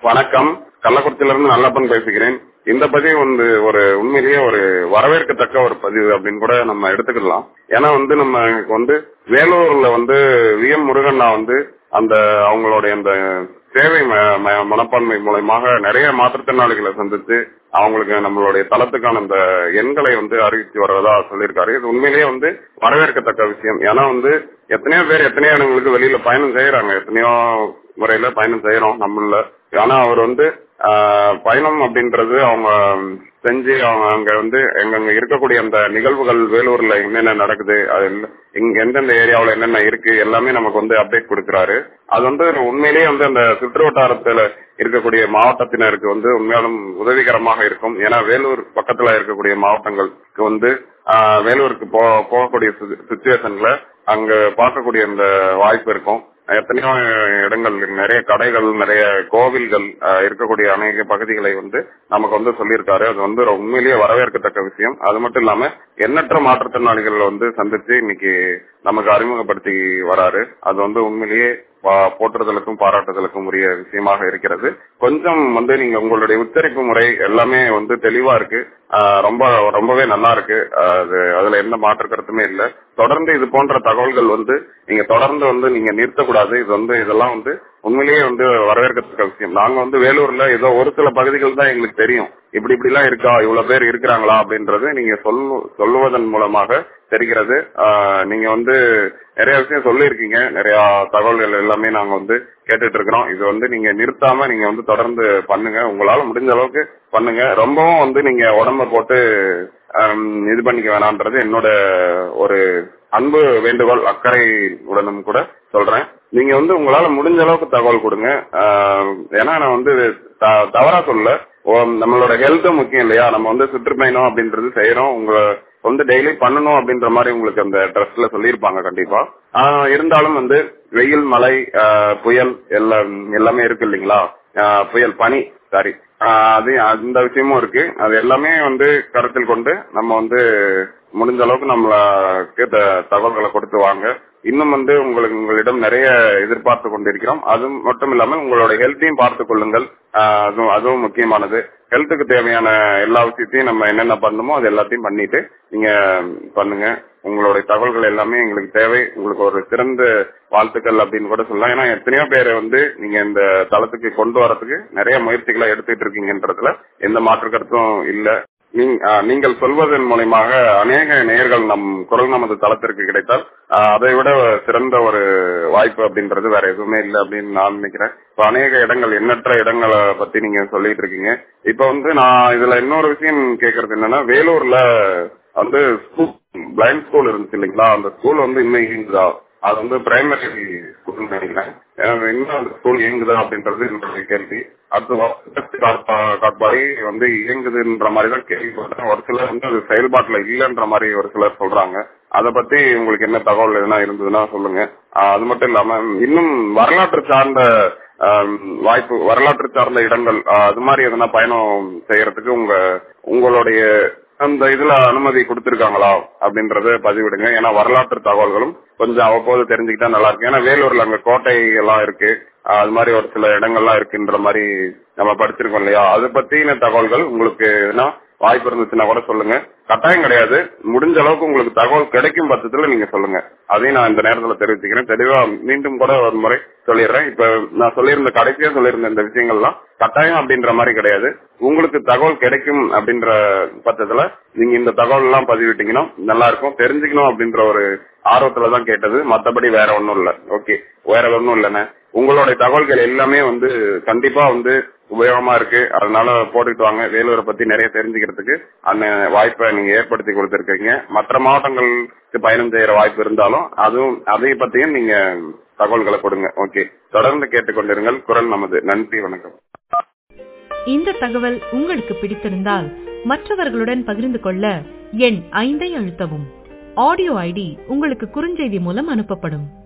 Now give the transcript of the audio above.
வணக்கம் கள்ளக்குறிச்சியிலிருந்து நல்லப்பன் பேசுகிறேன் இந்த பதிவு வந்து ஒரு உண்மையிலேயே ஒரு வரவேற்கத்தக்க ஒரு பதிவு அப்படின்னு கூட நம்ம எடுத்துக்கலாம் ஏன்னா வந்து நம்ம வந்து வேலூர்ல வந்து வி எம் முருகண்ணா வந்து அந்த அவங்களுடைய அந்த சேவை ம- ம- மனப்பான்மை மூலயமாக நிறைய மாற்றுத்திறனாளிகளை சந்திச்சு அவங்களுக்கு நம்மளுடைய தளத்துக்கான அந்த எண்களை வந்து அறிவிச்சு வருவதா சொல்லியிருக்காரு இது உண்மையிலேயே வந்து வரவேற்கத்தக்க விஷயம் ஏன்னா வந்து எத்தனையோ பேர் எத்தனையோ இடங்களுக்கு வெளியில பயணம் செய்யறாங்க எத்தனையோ முறையில பயணம் செய்யறோம் நம்மள ஆனா அவர் வந்து ஆஹ், பயணம் அப்படின்றது அவங்க செஞ்சு அவங்க அங்க வந்து எங்கங்க இருக்கக்கூடிய அந்த நிகழ்வுகள் வேலூர்ல என்னென்ன நடக்குது அது இல்ல- இங்க எந்தெந்த ஏரியாவுல என்னென்ன இருக்கு எல்லாமே நமக்கு வந்து அப்டேட் கொடுக்கறாரு அது வந்து உண்மையிலேயே வந்து அந்த சுற்று வட்டாரத்துல இருக்கக்கூடிய மாவட்டத்தினருக்கு வந்து உண்மையாலும் உதவிகரமாக இருக்கும் ஏன்னா வேலூர் பக்கத்துல இருக்கக்கூடிய மாவட்டங்களுக்கு வந்து ஆஹ், வேலூருக்கு போ போகக்கூடிய சுச்சுவேஷன்ல அங்க பார்க்கக்கூடிய அந்த வாய்ப்பு இருக்கும் எத்தனையோ இடங்கள் நிறைய கடைகள் நிறைய கோவில்கள் ஆஹ், இருக்கக்கூடிய அநேக பகுதிகளை வந்து நமக்கு வந்து சொல்லியிருக்காரு அது வந்து ஒரு உண்மையிலேயே வரவேற்கத்தக்க விஷயம் அது மட்டும் இல்லாம எண்ணற்ற மாற்றுத்திறனாளிகள் வந்து சந்திச்சு இன்னைக்கு நமக்கு அறிமுகப்படுத்தி வராரு அது வந்து உண்மையிலேயே பா- போற்றுதலுக்கும் பாராட்டுதலுக்கும் உரிய விஷயமாக இருக்கிறது கொஞ்சம் வந்து நீங்க உங்களுடைய உச்சரிப்பு முறை எல்லாமே வந்து தெளிவா இருக்கு ஆஹ் ரொம்ப ரொம்பவே நல்லா இருக்கு ஆஹ் அது அதுல எந்த மாற்று கருத்துமே இல்ல தொடர்ந்து இது போன்ற தகவல்கள் வந்து நீங்க தொடர்ந்து வந்து நீங்க நிறுத்தக்கூடாது இது வந்து இதெல்லாம் வந்து உண்மையிலேயே வந்து வரவேற்கத்தக்க விஷயம் நாங்க வந்து வேலூர்ல ஏதோ ஒரு சில பகுதிகள் தான் எங்களுக்கு தெரியும் இப்படி இப்படி எல்லாம் இருக்கா இவ்வளவு பேர் இருக்கிறாங்களா அப்படின்றது நீங்க சொல்லு சொல்லுவதன் மூலமாக தெரிகிறது ஆஹ் நீங்க வந்து நிறைய விஷயம் சொல்லியிருக்கீங்க நிறைய தகவல்கள் எல்லாமே நாங்க வந்து கேட்டுட்டு இருக்கிறோம் இது வந்து நீங்க நிறுத்தாம நீங்க வந்து தொடர்ந்து பண்ணுங்க உங்களால முடிஞ்ச அளவுக்கு பண்ணுங்க ரொம்பவும் வந்து நீங்க உடம்ப போட்டு ஆம், இது பண்ணிக்க வேணான்றது என்னோட ஒரு அன்பு வேண்டுகோள் அக்கறை உடனும் கூட சொல்றேன் நீங்க வந்து உங்களால முடிஞ்ச அளவுக்கு தகவல் கொடுங்க ஆஹ், ஏன்னா நான் வந்து த- தவறா சொல்ல ஓ, நம்மளோட ஹெல்த்தும் முக்கியம் இல்லையா நம்ம வந்து சுற்றுப்பயணம் அப்படின்றது செய்யறோம் உங்க வந்து டெய்லி பண்ணணும் அப்படின்ற மாதிரி உங்களுக்கு அந்த ட்ரெஸ்ல சொல்லியிருப்பாங்க கண்டிப்பா ஆஹ், இருந்தாலும் வந்து வெயில் மழை ஆஹ், புயல் எல்லாம் எல்லாமே இருக்கு இல்லைங்களா ஆஹ், புயல் பனி சாரி அது அந்த விஷயமும் இருக்கு அது எல்லாமே வந்து கருத்தில் கொண்டு நம்ம வந்து முடிஞ்ச அளவுக்கு நம்மளுக்கு த- தகவல்களை கொடுத்து வாங்க இன்னும் வந்து உங்களுக்கு உங்களிடம் நிறைய எதிர்பார்த்து கொண்டிருக்கிறோம் அது மட்டும் இல்லாமல் உங்களோட ஹெல்த்தையும் பார்த்துக் கொள்ளுங்கள் ஆஹ் அதுவும் அதுவும் முக்கியமானது ஹெல்த்துக்கு தேவையான எல்லா விஷயத்தையும் நம்ம என்னென்ன பண்ணணுமோ அது எல்லாத்தையும் பண்ணிட்டு நீங்க பண்ணுங்க உங்களுடைய தகவல்கள் எல்லாமே எங்களுக்கு தேவை உங்களுக்கு ஒரு சிறந்த வாழ்த்துக்கள் அப்படின்னு கூட சொல்லலாம் ஏன்னா எத்தனையோ பேரை வந்து நீங்க இந்த தளத்துக்கு கொண்டு வரதுக்கு நிறைய முயற்சிகளை எடுத்துட்டு இருக்கீங்கன்றதுல எந்த மாற்று கருத்தும் இல்ல நீங்க- ஆஹ் நீங்கள் சொல்வதன் மூலயமாக அநேக நேயர்கள் நம் குரல் நமது தளத்திற்கு கிடைத்தால் ஆஹ் அதை விட சிறந்த ஒரு வாய்ப்பு அப்படின்றது வேற எதுவுமே இல்லை அப்படின்னு நான் நினைக்கிறேன் இப்ப அநேக இடங்கள் எண்ணற்ற இடங்களை பத்தி நீங்க சொல்லிட்டு இருக்கீங்க இப்ப வந்து நான் இதுல இன்னொரு விஷயம் கேக்குறது என்னன்னா வேலூர்ல வந்து ஸ்கூல் பிளைண்ட் ஸ்கூல் இருந்துச்சு இல்லைங்களா அந்த ஸ்கூல் வந்து இன்னும் இயங்குதா அது வந்து பிரைமரி ஸ்கூல் நினைக்கிறேன் ஏன்னா இன்னும் அந்த ஸ்கூல் இயங்குதா அப்படின்றது என்னுடைய கேள்வி அடுத்து வசதி காட்பா- காட்பாடி வந்து இயங்குதுன்ற மாதிரி தான் கேள்விப்பட்டேன் ஒரு சிலர் வந்து அது செயல்பாட்டுல இல்லைன்ற மாதிரி ஒரு சிலர் சொல்றாங்க அதை பத்தி உங்களுக்கு என்ன தகவல் எதுனா இருந்ததுன்னா சொல்லுங்க ஆஹ் அது மட்டும் இல்லாம இன்னும் வரலாற்று சார்ந்த ஆம், வாய்ப்பு வரலாற்று சார்ந்த இடங்கள் ஆஹ் அது மாதிரி எதனா பயணம் செய்யறதுக்கு உங்க உங்களுடைய அந்த இதுல அனுமதி கொடுத்திருக்காங்களா அப்படின்றத பதிவிடுங்க ஏன்னா வரலாற்று தகவல்களும் கொஞ்சம் அவ்வப்போது தெரிஞ்சுக்கிட்டா நல்லா இருக்கும் ஏன்னா வேலூர்ல அங்க கோட்டை எல்லாம் இருக்கு ஆஹ் அது மாதிரி ஒரு சில இடங்கள்லாம் இருக்குன்ற மாதிரி நம்ம படிச்சிருக்கோம் இல்லையா அதை பத்தின தகவல்கள் உங்களுக்கு எதுனா வாய்ப்பு இருந்துச்சுன்னா கூட சொல்லுங்க கட்டாயம் கிடையாது முடிஞ்ச அளவுக்கு உங்களுக்கு தகவல் கிடைக்கும் பட்சத்துல நீங்க சொல்லுங்க அதையும் நான் இந்த நேரத்துல தெரிவிச்சுக்கிறேன் தெளிவா மீண்டும் கூட ஒரு முறை சொல்லிடுறேன் இப்ப நான் சொல்லியிருந்த கடைசியா சொல்லியிருந்த இந்த விஷயங்கள்லாம் கட்டாயம் அப்படின்ற மாதிரி கிடையாது உங்களுக்கு தகவல் கிடைக்கும் அப்படின்ற பட்சத்துல நீங்க இந்த தகவல் எல்லாம் பதிவிட்டீங்கன்னா நல்லா இருக்கும் தெரிஞ்சுக்கணும் அப்படின்ற ஒரு ஆர்வத்துல தான் கேட்டது மத்தபடி வேற ஒண்ணும் இல்ல ஓகே வேற ஒண்ணும் இல்லைண்ணே உங்களுடைய தகவல்கள் எல்லாமே வந்து கண்டிப்பா வந்து உபயோகமா இருக்கு அதனால போட்டுட்டு வாங்க வேலூரை பத்தி நிறைய தெரிஞ்சுக்கிறதுக்கு அந்த வாய்ப்பை நீங்க ஏற்படுத்தி கொடுத்திருக்கீங்க மற்ற மாவட்டங்களுக்கு பயணம் செய்யற வாய்ப்பு இருந்தாலும் அதுவும் அதை பத்தியும் நீங்க தகவல்களை கொடுங்க ஓகே தொடர்ந்து கேட்டுக்கொண்டிருங்கள் குரல் நமது நன்றி வணக்கம் இந்த தகவல் உங்களுக்கு பிடித்திருந்தால் மற்றவர்களுடன் பகிர்ந்து கொள்ள எண் ஐந்தை அழுத்தவும் ஆடியோ ஐடி உங்களுக்கு குறுஞ்செய்தி மூலம் அனுப்பப்படும்